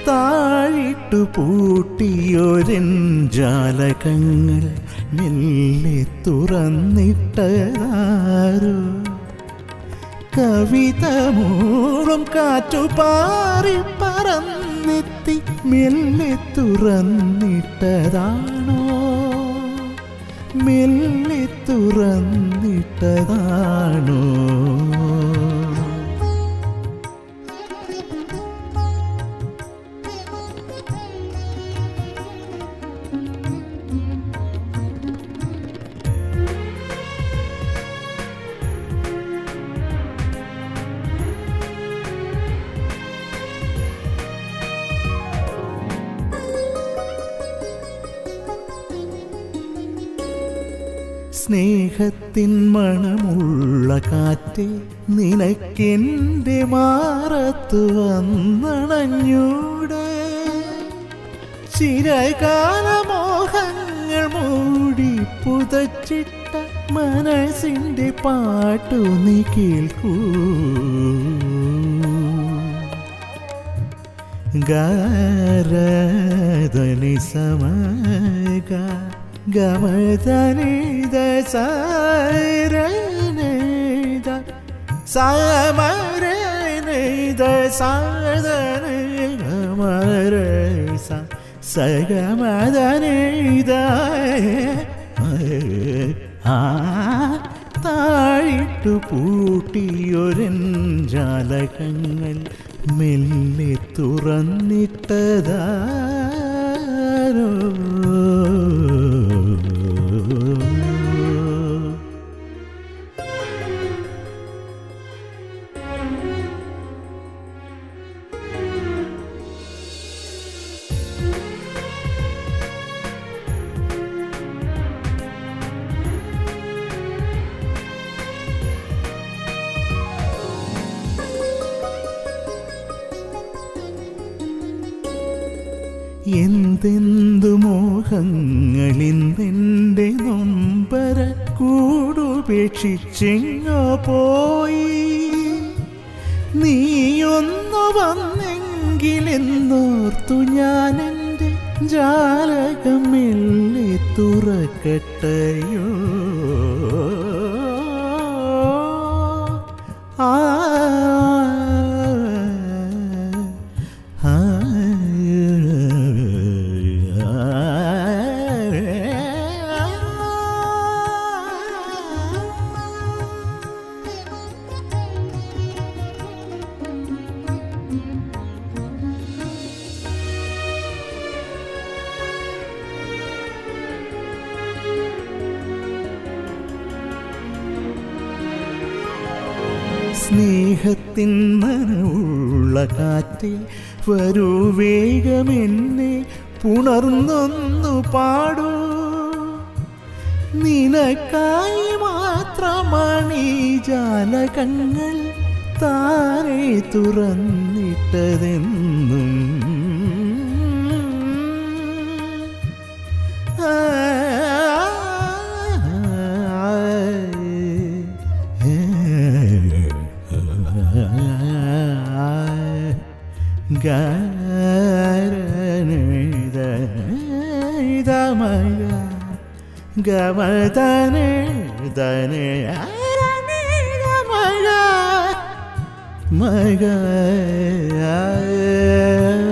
താഴിട്ടു പൂട്ടിയൊരൻ ജാലകങ്ങൾ മെല്ലെ തുറന്നിട്ടതാരോ കവിത മൂളും കാറ്റുപാറി പറന്നെത്തി മെല്ലെ തുറന്നിട്ടതാണോ മെല്ലെ തുറന്നിട്ടതാണോ സ്നേഹത്തിൻ മണമുള്ള കാറ്റ് നിനക്കെൻ്റെ മാറത്തു വന്നണഞ്ഞൂടെ ചിരകാല മോഹങ്ങൾ മൂടി പുതച്ചിട്ട മനസ്സിൻ്റെ പാട്ടു നീ കേൾക്കൂ ഗാരധനി സമഗ ഗമധനിത സാരനിത സമരനിത സാധന ഗമര സഗമദനിത ആ താഴിട്ടു പൂട്ടിയൊരൻ ജാലകങ്ങൾ മെല്ലെ തുറന്നിട്ടതാരോ എന്തെന്തു മോഹങ്ങളിന്നെൻ്റെ നൊമ്പര കൂടുപേക്ഷിച്ചെങ്ങോ പോയി നീയൊന്നു വന്നെങ്കിലെന്നോർത്തു ഞാൻ എൻ്റെ ജാലകം മെല്ലെ തുറക്കട്ടയോ ആ ആ സ്നേഹത്തിൻ നനവുള്ള കാറ്റ് വരൂ വേഗമെന്നെ പുണർന്നൊന്നു പാടൂ നിനക്കായി മാത്രമാണ് ഈ ജാലകങ്ങൾ താരെ തുറന്നിട്ടതെന്നും ഗമയ ഗമതനെ ധനെ മക മക